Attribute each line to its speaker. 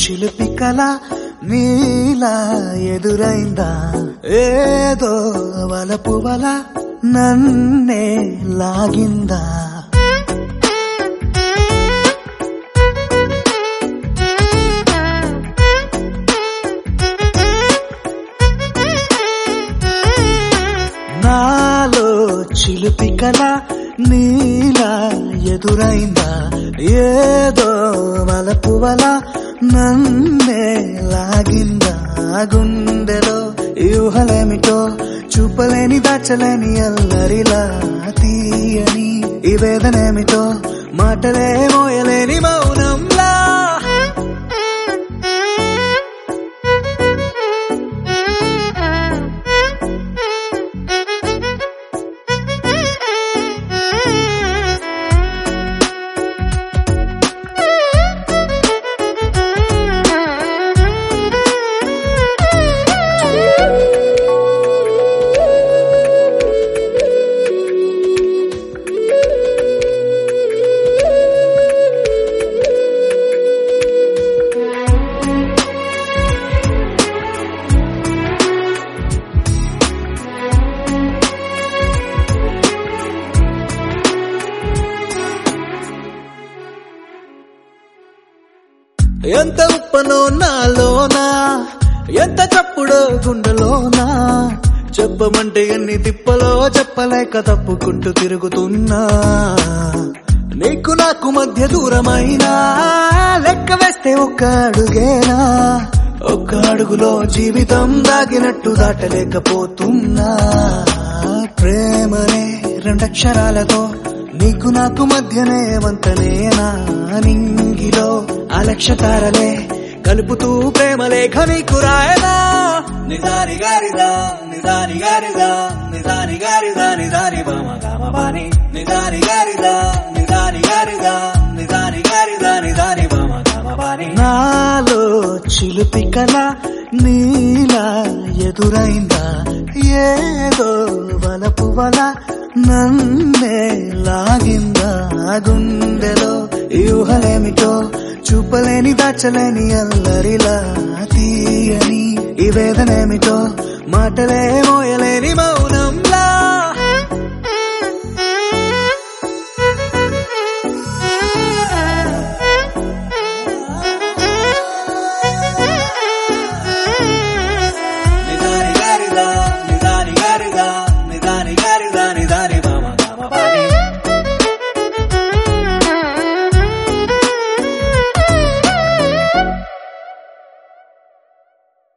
Speaker 1: చిలిపి కల నీలా ఎదురైందా ఏదో వలపు వల నన్నే లాగిందా నాలో చిలిపి కల నీలా ఎదురైందా ఏదో వలపు వల నన్నే లాగిందా గుండెలో యూహలేమిటో చూపలేని దాచలేని అల్లరిలా తీయని ఈ వేదనేమిటో మాటలే మోయలేని మౌనంలా ఎంత ఉప్పనో నాలోనా ఎంత చప్పుడో గుండెలోనా చెప్పమంటే ఎన్ని తిప్పలో చెప్పలేక తప్పుకుంటూ తిరుగుతున్నా నీకు నాకు మధ్య దూరమైనా లెక్క వేస్తే ఒక్క అడుగేనా ఒక్క అడుగులో జీవితం దాగినట్టు దాటలేకపోతున్నా ప్రేమనే రెండక్షరాలతో నీకు నాకు మధ్యనే వంతనేనా నింగిలో అలక్షతారలే కలుపుతూ ప్రేమ లేఖ నీకు రాయనా నిజాని గారిదా నిజాని గారిదా నిజాని గారిదా నిజాని బామ కామబాని నిజాని గారిదా నిజాని గారిదా నిజాని గారిదా నిజాని బామ కామబాని నాలో చిలిపి కల నీలా ఎదురైందా ఏదో వలపు వల నన్నే లాగిందా గుండెలో యూహలేమిటో చూపలేని దాచలేని అల్లరిలా తీయని ఈ వేదనేమిటో మాటలే మోయలేని మౌ